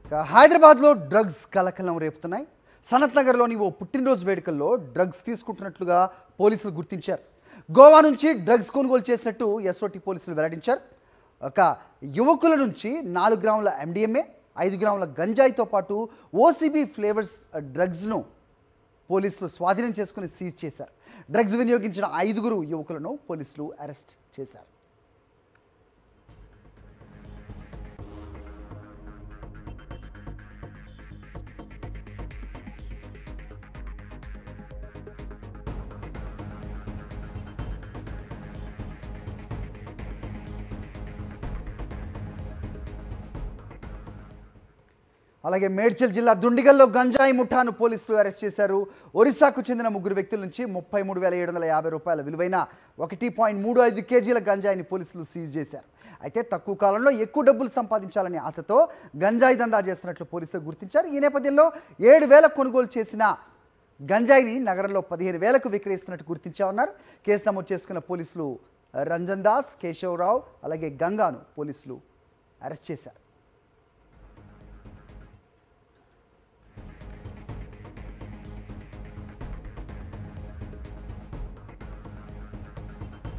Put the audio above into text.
ఇక హైదరాబాద్లో డ్రగ్స్ కలకలం రేపుతున్నాయి సనత్ నగర్లోని ఓ పుట్టినరోజు వేడుకల్లో డ్రగ్స్ తీసుకుంటున్నట్లుగా పోలీసులు గుర్తించారు గోవా నుంచి డ్రగ్స్ కొనుగోలు చేసినట్టు ఎస్ఓటి పోలీసులు వెల్లడించారు ఒక యువకుల నుంచి నాలుగు గ్రాముల ఎండిఎంఏ ఐదు గ్రాముల గంజాయితో పాటు ఓసీబీ ఫ్లేవర్స్ డ్రగ్స్ను పోలీసులు స్వాధీనం చేసుకుని సీజ్ చేశారు డ్రగ్స్ వినియోగించిన ఐదుగురు యువకులను పోలీసులు అరెస్ట్ చేశారు అలాగే మేడ్చల్ జిల్లా దుండిగల్లో గంజాయి ముఠాను పోలీసులు అరెస్ట్ చేశారు ఒరిస్సాకు చెందిన ముగ్గురు వ్యక్తుల నుంచి ముప్పై మూడు వేల ఏడు వందల యాభై రూపాయల విలువైన ఒకటి పాయింట్ మూడు ఐదు కేజీల గంజాయిని పోలీసులు సీజ్ చేశారు అయితే తక్కువ కాలంలో ఎక్కువ డబ్బులు సంపాదించాలనే ఆశతో గంజాయి దందా చేస్తున్నట్లు పోలీసులు గుర్తించారు ఈ నేపథ్యంలో ఏడు వేల కొనుగోలు చేసిన గంజాయిని నగరంలో పదిహేను వేలకు విక్రయిస్తున్నట్టు గుర్తించామన్నారు కేసు నమోదు చేసుకున్న పోలీసులు రంజన్ దాస్ కేశవరావు అలాగే గంగాను పోలీసులు అరెస్ట్ చేశారు